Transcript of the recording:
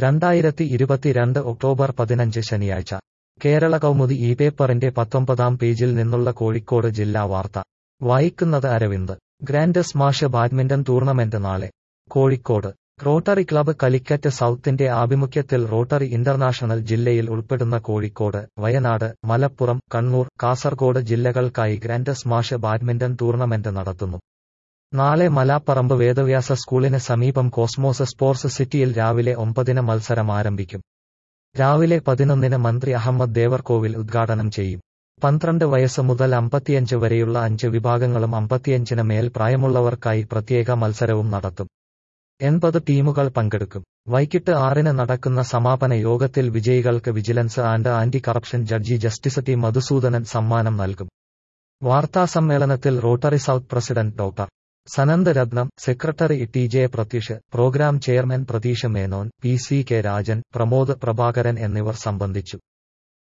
രണ്ടായിരത്തി ഇരുപത്തിരണ്ട് ഒക്ടോബർ പതിനഞ്ച് ശനിയാഴ്ച കേരള കൗമുദി ഈ പേപ്പറിന്റെ പത്തൊമ്പതാം പേജിൽ നിന്നുള്ള കോഴിക്കോട് ജില്ലാ വാർത്ത വായിക്കുന്നത് Aravind grand smash badminton tournament നാളെ കോഴിക്കോട് റോട്ടറി ക്ലബ്ബ് കലിക്കറ്റ് സൗത്തിന്റെ ആഭിമുഖ്യത്തിൽ റോട്ടറി ഇന്റർനാഷണൽ ജില്ലയിൽ ഉൾപ്പെടുന്ന കോഴിക്കോട് വയനാട് മലപ്പുറം കണ്ണൂർ കാസർഗോഡ് ജില്ലകൾക്കായി ഗ്രാൻഡ് സ്മാഷ് ബാഡ്മിന്റൺ ടൂർണമെന്റ് നടത്തുന്നു നാളെ മലാപ്പറമ്പ് വേദവ്യാസ സ്കൂളിന് സമീപം കോസ്മോസ് സ്പോർട്സ് സിറ്റിയിൽ രാവിലെ ഒമ്പതിന് മത്സരം ആരംഭിക്കും രാവിലെ പതിനൊന്നിന് മന്ത്രി അഹമ്മദ് ദേവർകോവിൽ ഉദ്ഘാടനം ചെയ്യും പന്ത്രണ്ട് വയസ്സ് മുതൽ അമ്പത്തിയഞ്ച് വരെയുള്ള അഞ്ച് വിഭാഗങ്ങളും അമ്പത്തിയഞ്ചിന് മേൽ പ്രായമുള്ളവർക്കായി പ്രത്യേക മത്സരവും നടത്തും എൺപത് ടീമുകൾ പങ്കെടുക്കും വൈകിട്ട് ആറിന് നടക്കുന്ന സമാപന യോഗത്തിൽ വിജയികൾക്ക് vigilance and anti corruption judge justice T Madhusoodanan സമ്മാനം നൽകും വാർത്താസമ്മേളനത്തിൽ rotary south president doctor Sanand Ratnam secretary T J Pratheesh program chairman Pratheesh Menon P C K Rajan Pramod Prabhakaran എന്നിവർ സംബന്ധിച്ചു